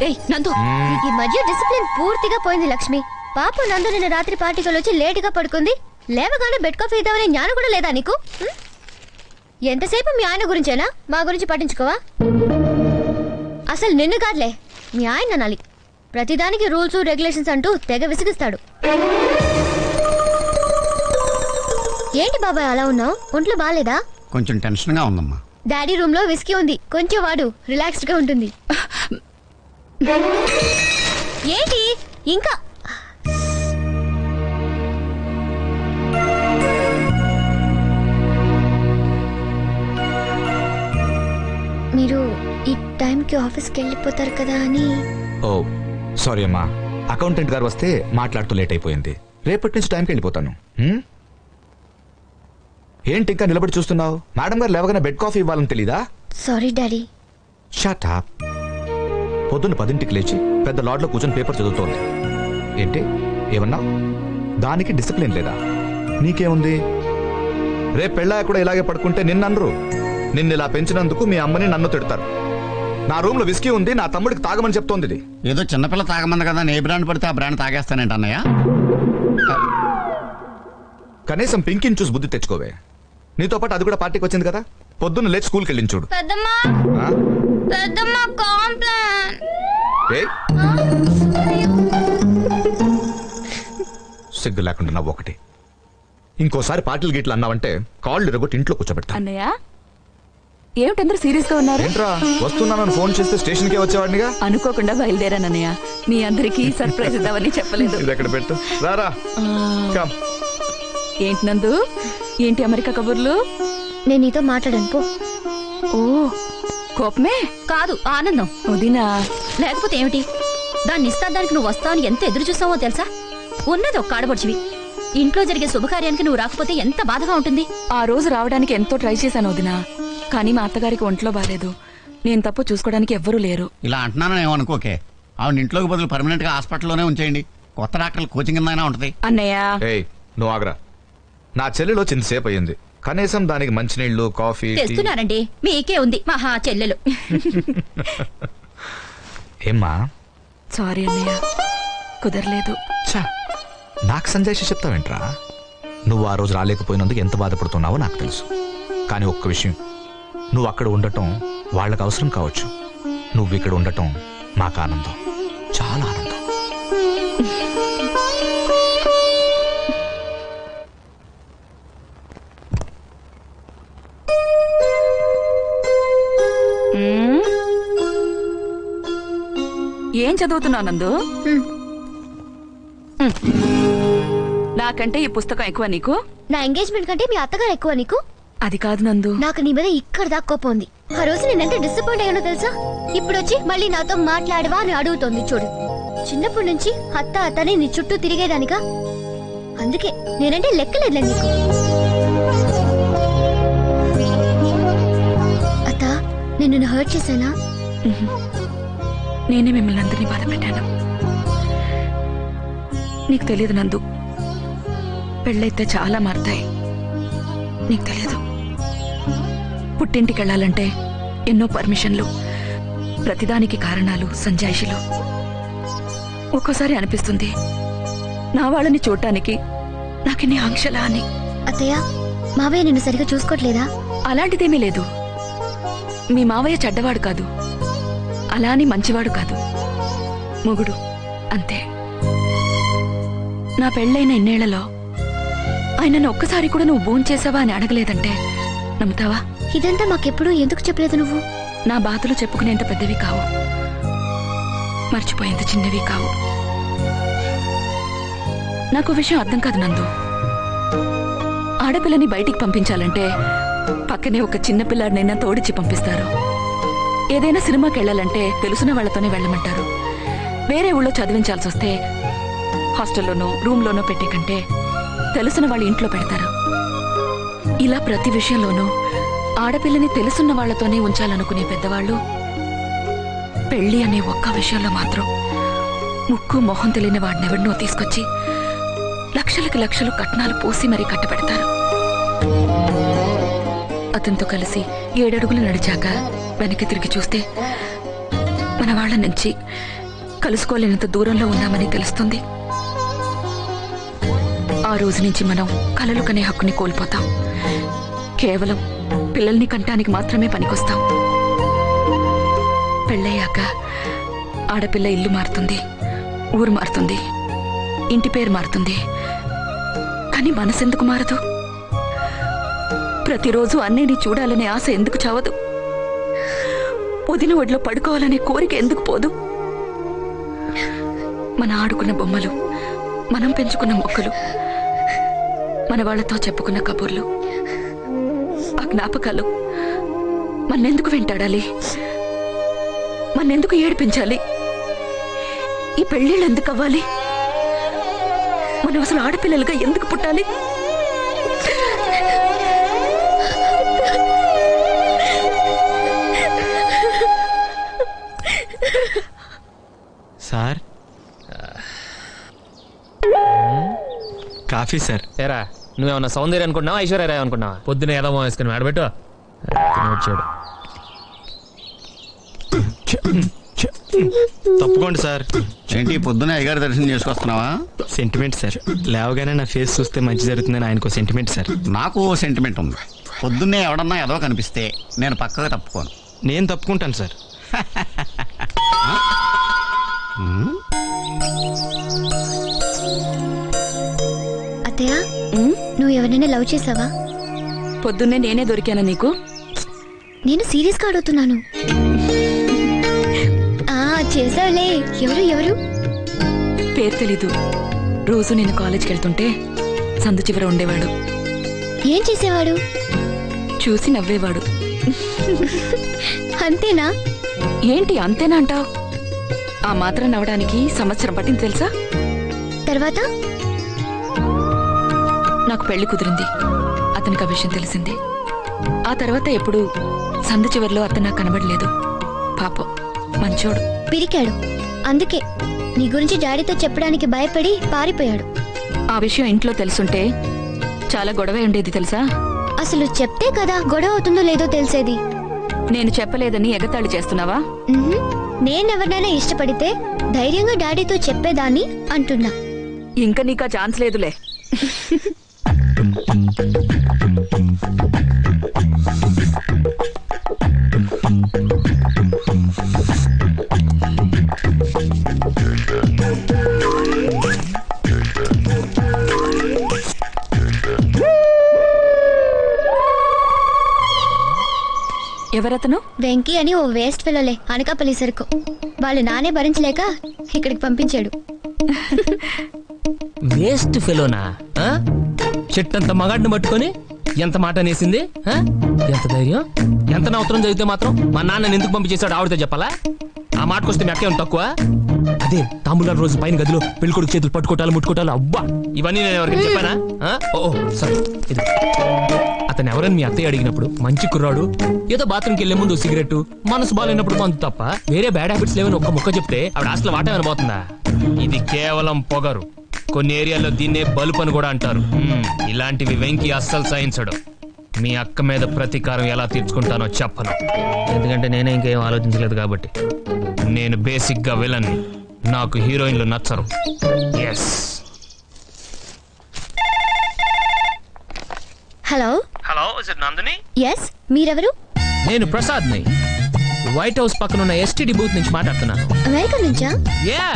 ఏయ్ నందు నీకు ఈ మధ్య డిసిప్లిన్ పూర్తిగా పోయింది లక్ష్మి పాప నందు నిన్న రాత్రి పార్టీకి వచ్చి లేటుగా పడుకుంది లేవగానే బెడ్ కాఫీ ఇద్దామనే జ్ఞానం కూడా లేదా నీకు ఉం? ఎంతసేపు మీ ఆయన గురించేనా మా గురించి పట్టించుకోవా అసలు నిన్ను కాదులే మీ ఆయన అనాలి ప్రతిదానికి రూల్స్ రెగ్యులేషన్స్ అంటూ తెగ విసిగిస్తాడు ఏంటి బాబాయ్ అలా ఉన్నావు ఒంట్లో బాగాలేదా కొంచెం టెన్షన్గా ఉందమ్మా డాడీ రూమ్ లో విస్కీ ఉంది కొంచెం వాడు రిలాక్స్డ్ గా ఉంటుంది ఏంటి ఇంకా మీరు ఈ టైంకి ఆఫీస్కి వెళ్ళిపోతారు కదా అని ఓ సారీ అమ్మా అకౌంటెంట్ గారు వస్తే మాట్లాడుతూ లేట్ అయిపోయింది రేపటి నుంచి టైంకి వెళ్ళిపోతాను హ్మ్? ఏంటి ఇంకా నిలబడి చూస్తున్నావు మేడం గారు లేవగానే బెడ్ కాఫీ ఇవ్వాలని తెలీదా సారీ డాడీ షట్ అప్ పొద్దున్న పదింటికి లేచి పెద్ద లాడ్లో కూర్చొని పేపర్ చదువుతోంది ఏంటి ఏమన్నా దానికి డిసిప్లిన్ లేదా నీకేముంది రేపు పెళ్ళాక కూడా ఇలాగే పడుకుంటే నిన్ననరు నిన్ను ఇలా పెంచినందుకు మీ అమ్మని నన్ను తిడతారు నా రూమ్ లో విస్కీ ఉంది నా తమ్ముడికి తాగమని చెప్తోంది ఇది ఏదో చిన్నపిల్ల తాగమంది కదా ఏ బ్రాండ్ పడితే ఆ బ్రాండ్ తాగేస్తానంట అన్నయ్య కనీసం పింకిని చూసి బుద్ధి తెచ్చుకోవే నీతో పాటు అది కూడా పార్టీకి వచ్చింది కదా పొద్దున్న లేచి స్కూల్కి వెళ్ళింది చూడు పెద్దమ్మా ఆ? పెద్దమ్మా కాంప్లాన్ ఏయ్ సిగ్గు లేకుండా నవ్వు ఒకటి ఇంకోసారి పార్టీలు గిట్లు అన్నావంటే కాళ్ళు ఇరగొట్టి ఇంట్లో కూర్చోబెడతా అన్నయ్య ఏమిటందరూ సీరియస్ గా ఉన్నారు ఏంట్రా వస్తున్నానని ఫోన్ చేస్తే స్టేషన్కే వచ్చేవాడినిగా అనుకోకుండా బయలుదేరానన్నయ్య మీ అందరికీ సర్ప్రైజ్ ఇద్దామని చెప్పలేదు ఇది ఎక్కడ పెట్టు రారా కమ్ ఏంటి నందు ఏంటి అమెరికా కబుర్లు నేను నీతో మాట్లాడాను పో ఓ కోపమే కాదు ఆనందం వదినా లేకపోతే ఏమిటి దాన్ని ఇస్తాదానికి నువ్వు వస్తావని ఎంత ఎదురు చూసావో తెలుసా ఉన్నది ఒక్క ఆడబడుచువి ఇంట్లో జరిగే శుభకార్యానికి నువ్వు రాకపోతే ఎంత బాధగా ఉంటుంది ఆ రోజు రావడానికి ఎంతో ట్రై చేశాను వదినా కానీ మా అత్తగారికి ఒంట్లో బాలేదు నేను తప్పు చూసుకోవడానికి ఎవ్వరూ లేరు ఇలా అంటున్నాను ఏమనుకోకే ఆవిడ ఇంట్లోకి బదులు పర్మనెంట్ గా హాస్పిటల్లోనే ఉంచేయండి కొత్త డాక్టర్లు కోచింగ్ కింద ఉంటది అన్నయ్య ఏయ్ నువ్వు ఆగరా నా చెల్లెలో చింతసేపు అయ్యింది కనీసం దానికి మంచినీళ్ళు కాఫీ టీ తెస్తున్నానండి మీకే ఉంది మహా చెల్లెలు ఏమ్మా సారీ అన్నయ్య కుదరలేదు ఛా, నాకు సంజయ్ చెప్తావేంట్రా నువ్వు ఆ రోజు రాలేకపోయినందుకు ఎంత బాధపడుతున్నావో నాకు తెలుసు కానీ ఒక్క విషయం నువ్వు అక్కడ ఉండటం వాళ్ళకి అవసరం కావచ్చు నువ్వు ఇక్కడ ఉండటం మాకు ఆనందం చాలా ఆనందం మ్మ్. ఏం చదువుతున్నావు నందు హ్మ్. మ్మ్. నాకంటే ఈ పుస్తకం ఎక్కువ నీకు నా ఎంగేజ్మెంట్ కంటే మీ అత్తగారు ఎక్కువ నీకు అది కాదు నందు నాకు నీ మీద ఇక్కడ దాకా కోపం ఉంది ఆ రోజు నేను ఎంత డిసప్పాయింట్ అయ్యానో తెలుసా ఇప్పుడు వచ్చి మళ్ళీ నాతో మాట్లాడవా అని అడుగుతోంది చూడు చిన్నప్పటి నుంచి అత్త అత్తని నీ చుట్టూ తిరిగేదానిగా అందుకే నేనంటే లెక్కలేదులే నీకు అత్త నేను నిన్ను హర్ట్ చేశానా మ్మ్. నేనే మిమ్మల్ని అందరినీ బాధ పెట్టాను నీకు తెలియదు నందు పెళ్ళైతే చాలా మారుతాయి నీకు తెలియదు పుట్టింటికి వెళ్ళాలంటే ఎన్నో పర్మిషన్లు ప్రతిదానికి కారణాలు సంజాయిషులు ఒక్కోసారి అనిపిస్తుంది నా వాళ్ళని చూడటానికి నాకిన్ని ఆంక్షలా అని అత్తయ్య మావయ్య నిన్ను సరిగా చూసుకోవట్లేదా అలాంటిదేమీ లేదు మీ మావయ్య చెడ్డవాడు కాదు అలా అని మంచివాడు కాదు మొగుడు అంతే నా పెళ్ళైన ఇన్నేళ్లలో ఆయనను ఒక్కసారి కూడా నువ్వు భోంచేసావా అని అడగలేదంటే నమ్ముతావా ఇదంతా మాకెప్పుడు ఎందుకు చెప్పలేదు నువ్వు నా బాధలు చెప్పుకునేంత పెద్దవి కావు మర్చిపోయేంత చిన్నవి కావు నాకు విషయం అర్థం కాదు నందు ఆడపిల్లని బయటికి పంపించాలంటే పక్కనే ఒక చిన్న పిల్లాడినైనా తోడిచి పంపిస్తారు ఏదైనా సినిమాకి వెళ్ళాలంటే తెలిసిన వాళ్ళతోనే వెళ్ళమంటారు వేరే ఊళ్ళో చదివించాల్సి వస్తే హాస్టల్లోనో రూమ్లోనో పెట్టే కంటే తెలిసిన వాళ్ళ ఇంట్లో పెడతారు ఇలా ప్రతి విషయంలోనూ ఆడపిల్లని తెలుసున్న వాళ్లతోనే ఉంచాలనుకునే పెద్దవాళ్ళు పెళ్లి అనే ఒక్క విషయంలో మాత్రం ముక్కు మొహం తెలియని వాడినెవడినో తీసుకొచ్చి లక్షలకి లక్షలు కట్నాలు పోసి మరీ కట్టబెడతారు అతనితో కలిసి ఏడడుగులు నడిచాక వెనక్కి తిరిగి చూస్తే మన వాళ్ళ నుంచి కలుసుకోలేనంత దూరంలో ఉన్నామని తెలుస్తుంది ఆ రోజు నుంచి మనం కలలు కనే హక్కుని కోల్పోతాం కేవలం పిల్లల్ని కంటానికి మాత్రమే పనికొస్తాం పెళ్ళయ్యాక ఆడపిల్ల ఇల్లు మారుతుంది ఊరు మారుతుంది ఇంటి పేరు మారుతుంది కానీ మనసెందుకు మారదు ప్రతిరోజు అన్నయ్యని చూడాలనే ఆశ ఎందుకు చావదు వదిన ఒడిలో పడుకోవాలనే కోరిక ఎందుకు పోదు మన ఆడుకున్న బొమ్మలు మనం పెంచుకున్న మొక్కలు మన వాళ్ళతో చెప్పుకున్న కబుర్లు ఆ జ్ఞాపకాలు మన్నెందుకు వెంటాడాలి మన్నెందుకు ఏడిపించాలి ఈ పెళ్ళిళ్ళు ఎందుకు అవ్వాలి మనం అసలు ఆడపిల్లలుగా ఎందుకు పుట్టాలి సార్ కాఫీ సార్ ఏరా నువ్వేమన్నా సౌందర్య అనుకుంటున్నావా ఐశ్వర్య రాయ్ అనుకున్నావా పొద్దున ఏదో వేసుకుని మేడబెట్టు వచ్చాడు తప్పుకోండి సార్ ఏంటి పొద్దునే అయ్యగారి దర్శనం చేసుకొస్తున్నావా సెంటిమెంట్ సార్ లేవగానే నా ఫేస్ చూస్తే మంచి జరుగుతుందని ఆయనకు సెంటిమెంట్ సార్ నాకు ఓ సెంటిమెంట్ ఉంది పొద్దున్నే ఎవడన్నా ఏదో కనిపిస్తే నేను పక్కగా తప్పుకోను నేను తప్పుకుంటాను సార్ అత్తయ్య ఉమ్, నువ్వు ఎవరైనా లవ్ చేసావా పొద్దున్నే నేనే దొరికానా నీకు నేను సీరియస్ గా అడుగుతున్నాను ఆ చేసావులే ఎవరు ఎవరు పేరు తెలీదు రోజు నేను కాలేజ్కి వెళ్తుంటే సందు చివర ఉండేవాడు ఏం చేసేవాడు చూసి నవ్వేవాడు అంతేనా ఏంటి అంతేనా అంటావు ఆ మాత్రం నవ్వడానికి సంవత్సరం పట్టింది తెలుసా తర్వాత నాకు పెళ్లి కుదిరింది అతనికి ఆ విషయం తెలిసింది ఆ తర్వాత ఎప్పుడు సందు చివరిలో అతను నాకు కనబడలేదు పాపం మంచోడు పిరికాడు అందుకే నీ గురించి డాడీతో చెప్పడానికి భయపడి పారిపోయాడు ఆ విషయం ఇంట్లో తెలుసుంటే చాలా గొడవ ఉండేది తెలుసా అసలు చెప్తే కదా గొడవ అవుతుందో లేదో తెలిసేది నేను చెప్పలేదని ఎగతాళి చేస్తున్నావా ఉహుం. నేనెవరినైనా ఇష్టపడితే ధైర్యంగా డాడీతో చెప్పేదాన్ని అంటున్నా ఇంకా నీకు ఆ ఛాన్స్ లేదులే ఎవరతను వెంకీ అని ఓ వేస్ట్ ఫెలోలే అనకాపల్లి సరుకు వాళ్ళు నానే భరించలేక ఇక్కడికి పంపించాడు వేస్ట్ ఫెలోనా ఆ? చెట్టంత మగాడిని పట్టుకొని ఎంత మాట అనేసింది ఆ? ఎంత ధైర్యం ఎంత నవసరం జరిగితే మాత్రం మా నాన్న ఎందుకు పంపించేశాడు ఆవిడతో చెప్పాలా ఆ మాటకొస్తే మీ అక్కే తక్కువ అదే తాంబూలాల రోజు పైన గదిలో పెళ్ళికొడుకు చేతులు పట్టుకోటాలు ముట్టుకోటాలు అబ్బా ఇవన్నీ నేను ఎవరికి చెప్పానా ఆ? ఓ ఓ, సరే ఇది అతను ఎవరని మీ అత్తయ్య అడిగినప్పుడు మంచి కుర్రాడు ఏదో బాత్రూమ్కి వెళ్లే ముందు సిగరెట్ మనసు బాగాలేనప్పుడు మందు తప్ప వేరే బ్యాడ్ హ్యాబిట్స్ లేవని ఒక్క ముక్క చెప్తే ఆవిడ హాస్టల్ వాటమని పోతుందా ఇది కేవలం పొగరు కొన్ని ఏరియాల్లో దీన్నే బలుపు అని కూడా అంటారు మ్మ్, ఇలాంటివి వెంకి అస్సలు సహించడు మీ అక్క మీద ప్రతీకారం ఎలా తీర్చుకుంటానో చెప్పను ఎందుకంటే నేనే ఇంకేం ఆలోచించలేదు కాబట్టి నేను బేసిక్ గా విలన్ని నాకు హీరోయిన్లు నచ్చరు yes hello hello is it Nandini yes మీరెవరు నేను ప్రసాద్ని వైట్ హౌస్ పక్కన ఉన్న ఎస్టీడీ బూత్ నుంచి మాట్లాడుతున్నాను అమెరికా నుంచా యా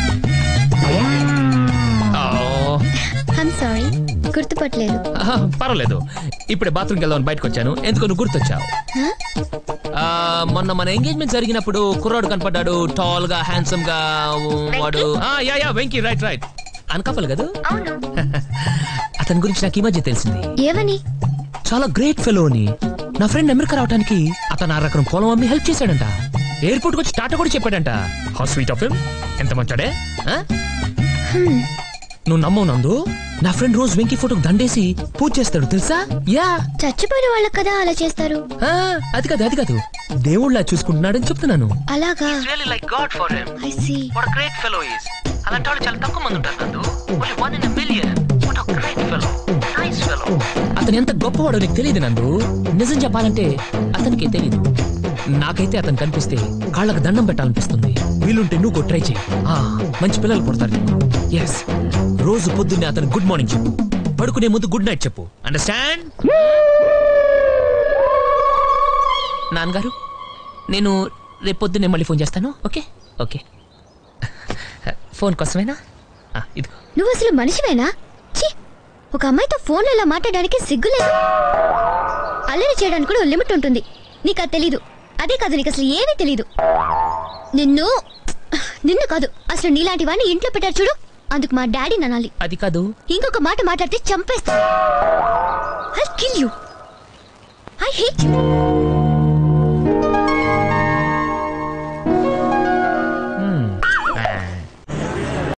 ఐమ్ సారీ గుర్తుపట్టలేదు పర్వాలేదు ఇప్పుడే బాత్రూమ్కి వెళ్దామని బయటకు వచ్చాను ఎందుకు నువ్వు గుర్తొచ్చావు Huh? ఆ, మొన్న మన ఎంగేజ్మెంట్ జరిగినప్పుడు కుర్రాడు కనపడ్డాడు టాల్ గా హ్యాండ్సమ్ గా వాడు ఆ, yeah yeah Venky right right అనకాపలు కదా అతని గురించి నాకు ఈ మధ్య తెలిసింది ఏమని చాలా గ్రేట్ ఫెలో అని నా ఫ్రెండ్ అమెరికా రావడానికి అతను ఆ రకం పొలం అమ్మి హెల్ప్ చేశాడంట ఎయిర్పోర్ట్ వచ్చి టాటా కూడా చెప్పాడంట హౌ స్వీట్ ఆఫ్ హిమ్ ఎంత మంచాడే ఆ? నువ్వు నమ్మవు నందు నా ఫ్రెండ్ రోజు వెంకీ ఫోటోకి దండేసి పూజ చేస్తాడు తెలుసా యా చచ్చిపోయిన వాళ్ళకి కదా అలా చేస్తారు ఆ, అది కాదు అది కాదు దేవుళ్ళ చూసుకుంటున్నాడని చెప్తున్నాను అలాగా like god for him I see what great fellow is అలాంటి వాళ్ళు చాలా తక్కువ మంది ఉంటారు Nandu only one in million what a great fellow nice fellow అతను ఎంత గొప్పవాడో నీకు తెలియదు నందు నిజం చెప్పాలంటే అతనికి తెలియదు నాకైతే అతను కనిపిస్తే కాళ్ళకు దండం పెట్టాలనిపిస్తుంది వీలుంటే నువ్వు కూడా ట్రై చేయి ఆ, మంచి పిల్లలు పుడతారు ఎస్ రోజు పొద్దున్నే అతను గుడ్ మార్నింగ్ చెప్పు పడుకునే ముందు గుడ్ నైట్ చెప్పు అండర్స్టాండ్ నాన్నగారు నేను రేపు పొద్దున్నే మళ్ళీ ఫోన్ చేస్తాను ఓకే ఓకే ఫోన్ కోసమేనా ఆ, ఇదిగో నువ్వు అసలు మనిషివేనా ఛీ ఒక అమ్మాయితో ఫోన్లో ఇలా మాట్లాడడానికి సిగ్గులేదు అల్లరి చేయడానికి కూడా ఓ లిమిట్ ఉంటుంది నీకు అది తెలీదు అదే కాదు నీకు అసలు ఏమీ తెలీదు నిన్ను నిన్ను కాదు అసలు నీలాంటి వాడిని ఇంట్లో పెట్టారు చూడు అందుకు మా డాడీ ననాలి అది కాదు ఇంకొక మాట మాట్లాడితే చంపేస్తా I kill you I hate you